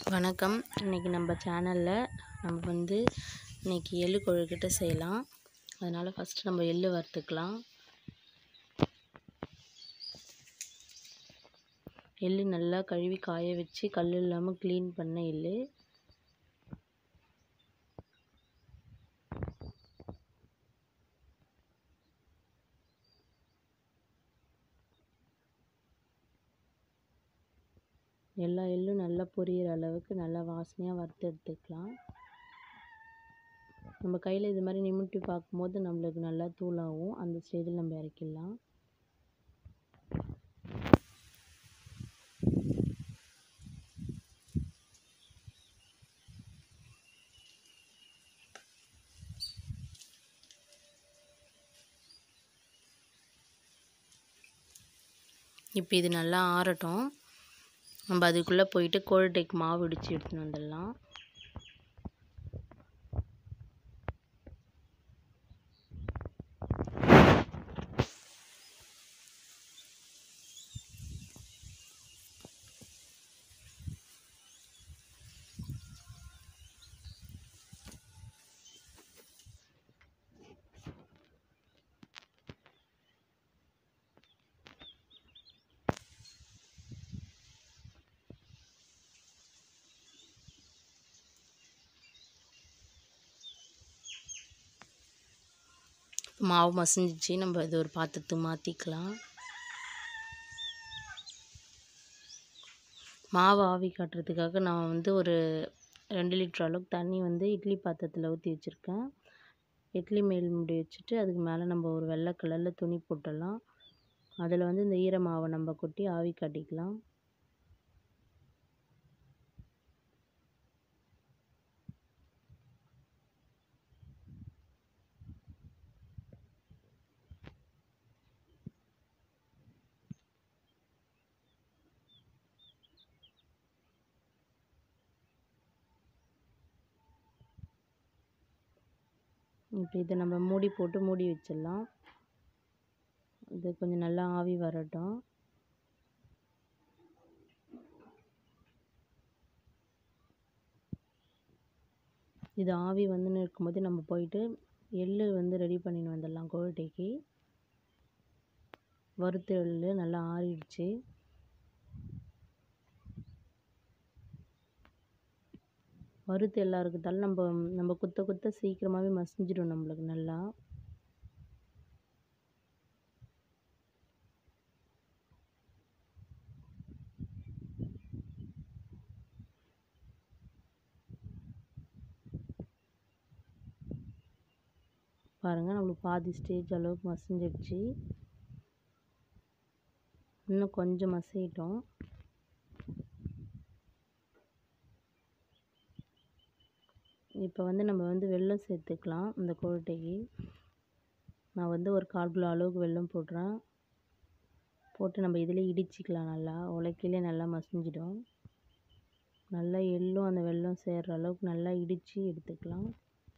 வணக்கம் இன்றைக்கி நம்ம சேனலில் நம்ம வந்து இன்றைக்கி எள்ளு கொழுக்கட்டை செய்யலாம் அதனால் ஃபஸ்ட்டு நம்ம எள்ளு வறுத்துக்கலாம் எள்ளு நல்லா கழுவி காய வச்சு கல் இல்லாமல் க்ளீன் பண்ண எள்ளு எல்லா எள்ளும் நல்லா பொரியிற அளவுக்கு நல்லா வாசனையாக வறுத்து எடுத்துக்கலாம் நம்ம கையில் இது மாதிரி நிமிட்டி பார்க்கும்போது நம்மளுக்கு நல்லா தூளாகும் அந்த ஸ்டேஜில் நம்ம இறக்கிடலாம் இப்போ இது நல்லா ஆறட்டும் நம்ம அதுக்குள்ளே போயிட்டு கோல்டேக் மாவு இடித்து எடுத்துன்னு வந்துடலாம் மாவு மசிஞ்சிச்சு நம்ம இது ஒரு பாத்திரத்துக்கு மாற்றிக்கலாம் மாவு ஆவி காட்டுறதுக்காக நான் வந்து ஒரு ரெண்டு லிட்டர் அளவுக்கு தண்ணி வந்து இட்லி பாத்திரத்தில் ஊற்றி வச்சுருக்கேன் இட்லி மேல் மூடி வச்சுட்டு அதுக்கு மேலே நம்ம ஒரு வெள்ளை கலரில் துணி போட்டுடலாம் அதில் வந்து இந்த ஈர மாவை நம்ம கொட்டி ஆவி காட்டிக்கலாம் இப்போ இதை நம்ம மூடி போட்டு மூடி வச்சிடலாம் இது கொஞ்சம் நல்லா ஆவி வரட்டும் இது ஆவி வந்துன்னு இருக்கும்போது நம்ம போயிட்டு எள்ளு வந்து ரெடி பண்ணின்னு வந்துடலாம் கோல்ட்டைக்கு வறுத்த எள்ளு நல்லா ஆறிடுச்சு வறுத்து எல்லாம் இருக்கிறதால நம்ம நம்ம குத்த குத்த சீக்கிரமாகவே மசிஞ்சிடும் நம்மளுக்கு நல்லா பாருங்கள் நம்மளுக்கு பாதி ஸ்டேஜ் அளவுக்கு மசிஞ்சிடுச்சு இன்னும் கொஞ்சம் மசியட்டும் இப்போ வந்து நம்ம வந்து வெல்லம் சேர்த்துக்கலாம் இந்த கொழுட்டைக்கு நான் வந்து ஒரு கால் கிலோ அளவுக்கு வெல்லம் போடுறேன் போட்டு நம்ம இதில் இடிச்சிக்கலாம் நல்லா உலக்கையிலே நல்லா மசிஞ்சிடும் நல்லா எள்ளும் அந்த வெல்லம் சேர்கிற அளவுக்கு நல்லா இடித்து எடுத்துக்கலாம்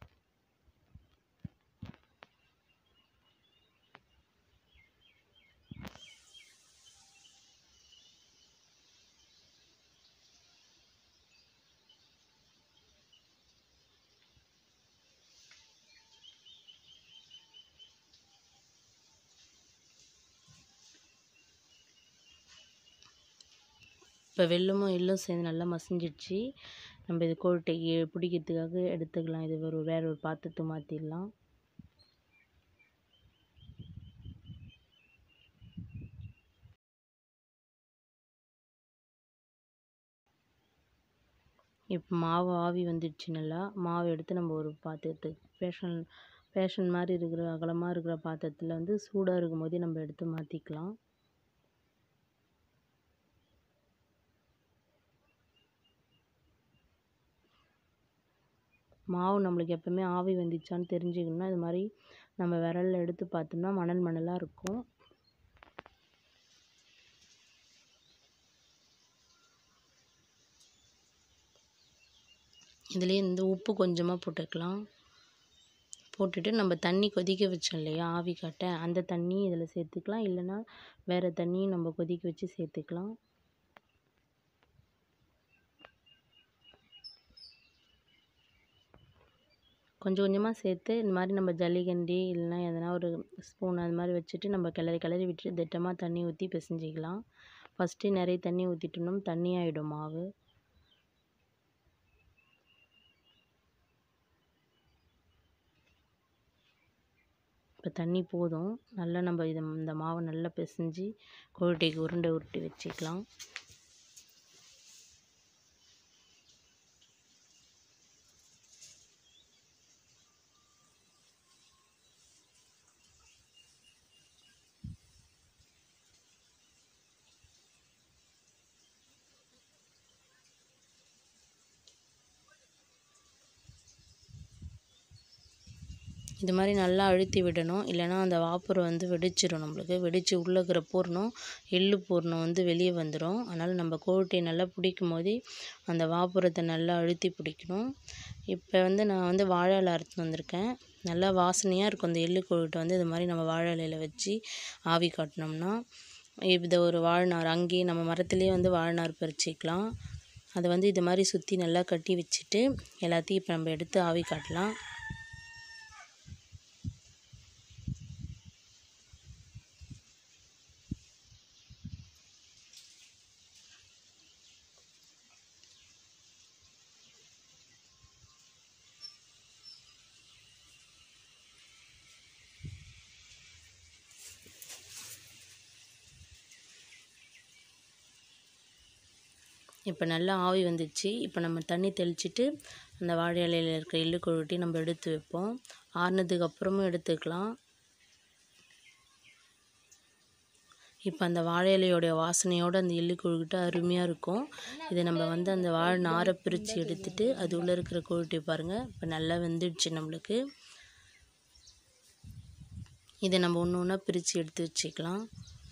இப்போ வெல்லமும் எள்ளும் சேர்ந்து நல்லா மசிஞ்சிடுச்சு நம்ம இது கோட்டைக்கு பிடிக்கிறதுக்காக எடுத்துக்கலாம் இது ஒரு வேற ஒரு பாத்திரத்தை மாற்றிடலாம் இப்போ மாவு ஆவி வந்துடுச்சு நல்லா மாவு எடுத்து நம்ம ஒரு பாத்திரத்துக்கு பேஷன் பேஷன் மாதிரி இருக்கிற அகலமாக இருக்கிற பாத்திரத்தில் வந்து சூடாக இருக்கும் போதே நம்ம எடுத்து மாற்றிக்கலாம் மாவு நம்மளுக்கு எப்போவுமே ஆவி வந்துச்சான்னு தெரிஞ்சுக்கணுன்னா இது மாதிரி நம்ம விரலில் எடுத்து பார்த்தோம்னா மணல் மணலாக இருக்கும் இதுலேயே இந்த உப்பு கொஞ்சமாக போட்டுக்கலாம் போட்டுட்டு நம்ம தண்ணி கொதிக்க வச்சோம் இல்லையா ஆவி காட்ட அந்த தண்ணி இதில் சேர்த்துக்கலாம் இல்லைன்னா வேறு தண்ணியும் நம்ம கொதிக்க வச்சு சேர்த்துக்கலாம் கொஞ்சம் கொஞ்சமாக சேர்த்து இந்த மாதிரி நம்ம ஜல்லிகண்டி இல்லைனா எதனா ஒரு ஸ்பூன் அது மாதிரி வச்சுட்டு நம்ம கிளறி கிளறி விட்டுட்டு திட்டமாக தண்ணி ஊற்றி பிசைஞ்சிக்கலாம் ஃபஸ்ட்டு நிறைய தண்ணி ஊற்றிட்டோம்னா தண்ணி ஆகிடும் மாவு இப்போ தண்ணி போதும் நல்லா நம்ம இதை இந்த மாவை நல்லா பிசைஞ்சு கொழுட்டைக்கு உருண்டை உருட்டி வச்சுக்கலாம் இது மாதிரி நல்லா அழுத்தி விடணும் இல்லைனா அந்த வாப்புரம் வந்து வெடிச்சிடும் நம்மளுக்கு வெடித்து உள்ளே இருக்கிற பூர்ணம் எள்ளு பூர்ணம் வந்து வெளியே வந்துடும் அதனால் நம்ம கோட்டையை நல்லா பிடிக்கும் போதே அந்த வாப்புரத்தை நல்லா அழுத்தி பிடிக்கணும் இப்போ வந்து நான் வந்து வாழை இலை அறுத்துன்னு வந்திருக்கேன் நல்லா வாசனையாக இருக்கும் அந்த எள்ளு கொழுட்டை வந்து இது மாதிரி நம்ம வாழை இலையில் வச்சு ஆவி காட்டினோம்னா இதை ஒரு வாழ்நார் அங்கேயே நம்ம மரத்துலேயே வந்து வாழ்நார் பறிச்சிக்கலாம் அதை வந்து இது மாதிரி சுற்றி நல்லா கட்டி வச்சுட்டு எல்லாத்தையும் இப்போ நம்ம எடுத்து ஆவி காட்டலாம் இப்போ நல்லா ஆவி வந்துச்சு இப்போ நம்ம தண்ணி தெளிச்சிட்டு அந்த வாழை இலையில் இருக்கிற எள்ளு கொழுட்டி நம்ம எடுத்து வைப்போம் ஆறுனதுக்கு அப்புறமும் எடுத்துக்கலாம் இப்போ அந்த வாழை இலையோடைய வாசனையோடு அந்த எள்ளு கொழுக்கிட்டு அருமையாக இருக்கும் இதை நம்ம வந்து அந்த வாழை நாரை பிரித்து எடுத்துட்டு அது உள்ளே இருக்கிற கொழுட்டி பாருங்கள் இப்போ நல்லா வெந்துடுச்சு நம்மளுக்கு இதை நம்ம ஒன்று ஒன்றா பிரித்து எடுத்து வச்சுக்கலாம்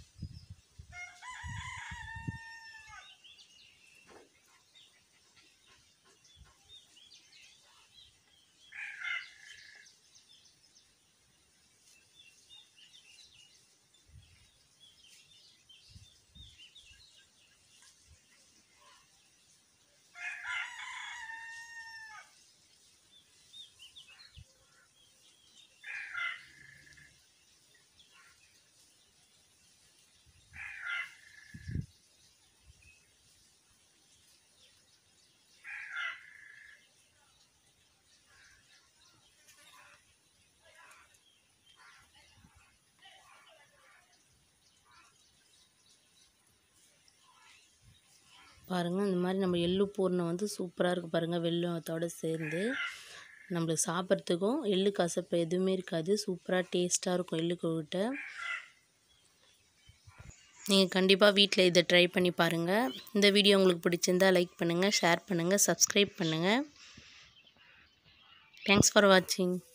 பாருங்கள் இந்த மாதிரி நம்ம எள்ளு பூர்ணம் வந்து சூப்பராக இருக்குது பாருங்கள் வெள்ளத்தோடு சேர்ந்து நம்மளுக்கு சாப்பிட்றதுக்கும் எள்ளு கசப்பு எதுவுமே இருக்காது சூப்பராக டேஸ்ட்டாக இருக்கும் எள்ளு கொழுட்டை நீங்கள் கண்டிப்பாக வீட்டில் இதை ட்ரை பண்ணி பாருங்கள் இந்த வீடியோ உங்களுக்கு பிடிச்சிருந்தால் லைக் பண்ணுங்கள் ஷேர் பண்ணுங்கள் சப்ஸ்கிரைப் பண்ணுங்கள் தேங்க்ஸ் ஃபார் வாட்சிங்